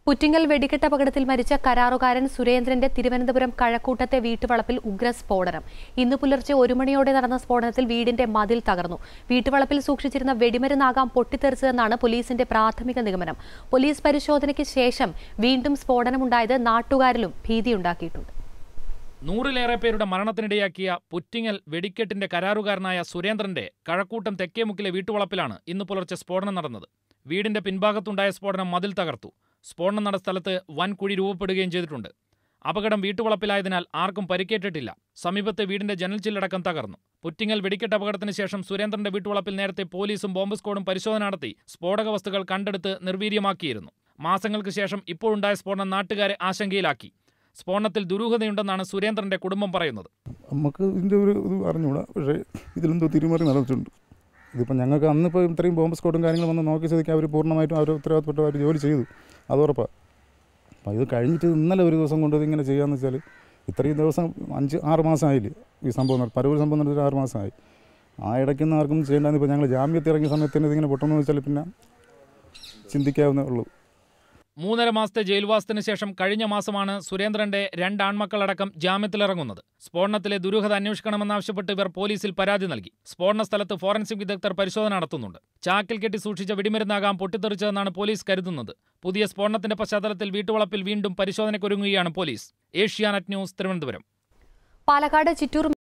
പുറ്റിങ്ങൽ വെടിക്കെട്ട് അപകടത്തിൽ മരിച്ച കരാറുകാരൻ സുരേന്ദ്രന്റെ തിരുവനന്തപുരം കഴക്കൂട്ടത്തെ വീട്ടുവളപ്പിൽ ഉഗ്രസ്ഫോടനം ഇന്ന് പുലർച്ചെ ഒരു മണിയോടെ നടന്ന സ്ഫോടനത്തിൽ വീടിന്റെ മതിൽ തകർന്നു വീട്ടുവളപ്പിൽ സൂക്ഷിച്ചിരുന്ന വെടിമരുന്നാകാം പൊട്ടിത്തെറിച്ചതെന്നാണ് പോലീസിന്റെ പ്രാഥമിക നിഗമനം പോലീസ് പരിശോധനയ്ക്ക് ശേഷം വീണ്ടും സ്ഫോടനമുണ്ടായത് നാട്ടുകാരിലും ഭീതിയുണ്ടാക്കിയിട്ടുണ്ട് നൂറിലേറെ പേരുടെ മരണത്തിനിടയാക്കിയ പുറ്റിങ്ങൽ വെടിക്കെട്ടിന്റെ കരാറുകാരനായ സുരേന്ദ്രന്റെ കഴക്കൂട്ടം തെക്കേമുക്കിലെ വീട്ടുവളപ്പിലാണ് ഇന്ന് പുലർച്ചെ സ്ഫോടനം നടന്നത് വീടിന്റെ പിൻഭാഗത്തുണ്ടായ സ്ഫോടനം മതിൽ തകർത്തു സ്ഫോടനം നടന്ന സ്ഥലത്ത് വൻ കുഴി രൂപപ്പെടുകയും ചെയ്തിട്ടുണ്ട് അപകടം വീട്ടുവളപ്പിലായതിനാൽ ആർക്കും പരിക്കേറ്റിട്ടില്ല സമീപത്തെ വീടിന്റെ ജനൽ ചില്ലടക്കം തകർന്നു പുറ്റിങ്ങൽ വെടിക്കെട്ട് അപകടത്തിന് ശേഷം സുരേന്ദ്രന്റെ വീട്ടുവളപ്പിൽ നേരത്തെ പോലീസും ബോംബ് സ്ക്വാഡും പരിശോധന നടത്തി സ്ഫോടക വസ്തുക്കൾ കണ്ടെടുത്ത് നിർവീര്യമാക്കിയിരുന്നു മാസങ്ങൾക്ക് ശേഷം ഇപ്പോഴുണ്ടായ സ്ഫോടനം നാട്ടുകാരെ ആശങ്കയിലാക്കി സ്ഫോടനത്തിൽ ദുരൂഹതയുണ്ടെന്നാണ് സുരേന്ദ്രന്റെ കുടുംബം പറയുന്നത് നമുക്ക് ഇതിൻ്റെ ഒരു ഇത് അറിഞ്ഞുകൂടാ പക്ഷേ ഇതിലെന്തോ തിരിമറി നടന്നിട്ടുണ്ട് ഇതിപ്പോൾ ഞങ്ങൾക്ക് അന്നിപ്പോൾ ഇത്രയും ബോംബ് സ്കോട്ടും കാര്യങ്ങളും വന്ന് നോക്കി ശ്രദ്ധിക്കാൻ അവർ പൂർണ്ണമായിട്ടും അവർ ഉത്തരവാദിത്തപ്പെട്ട അവർ ജോലി ചെയ്തു അത് ഉറപ്പാണ് അപ്പോൾ ഇത് കഴിഞ്ഞിട്ട് ഇന്നലെ ഒരു ദിവസം കൊണ്ട് ഇതിങ്ങനെ ചെയ്യാന്ന് വെച്ചാൽ ഇത്രയും ദിവസം അഞ്ച് ആറ് മാസമായില്ലേ ഈ സംഭവം നട- പരവൂർ സംഭവം നടന്നിട്ട് ആറ് മാസമായി ആ ഇടയ്ക്കൊന്നും ആർക്കും ചെയ്യേണ്ടെന്ന് ഇപ്പോൾ ഞങ്ങൾ ജാമ്യത്തിൽ ഇറങ്ങിയ സമയത്ത് തന്നെ ഇതിങ്ങനെ പൊട്ടെന്ന് വെച്ചാൽ പിന്നെ ചിന്തിക്കാവുന്നേ ഉള്ളൂ മൂന്നര മാസത്തെ ജയിൽവാസത്തിന് ശേഷം കഴിഞ്ഞ മാസമാണ് സുരേന്ദ്രന്റെ രണ്ട് ആൺമക്കളടക്കം ജാമ്യത്തിലിറങ്ങുന്നത് സ്ഫോടനത്തിലെ ദുരൂഹത അന്വേഷിക്കണമെന്നാവശ്യപ്പെട്ട് ഇവർ പോലീസിൽ പരാതി നൽകി സ്ഫോടന സ്ഥലത്ത് ഫോറൻസിക് വിദഗ്ധർ പരിശോധന നടത്തുന്നുണ്ട് ചാക്കിൽ കെട്ടി സൂക്ഷിച്ച വെടിമരുന്നാകാം പൊട്ടിത്തെറിച്ചതെന്നാണ് പോലീസ് കരുതുന്നത് പുതിയ സ്ഫോടനത്തിന്റെ പശ്ചാത്തലത്തിൽ വീട്ടുവളപ്പിൽ വീണ്ടും പരിശോധനയ്ക്കൊരുങ്ങുകയാണ് പോലീസ് ഏഷ്യാനെറ്റ് ന്യൂസ് തിരുവനന്തപുരം പാലക്കാട് ചിറ്റൂർ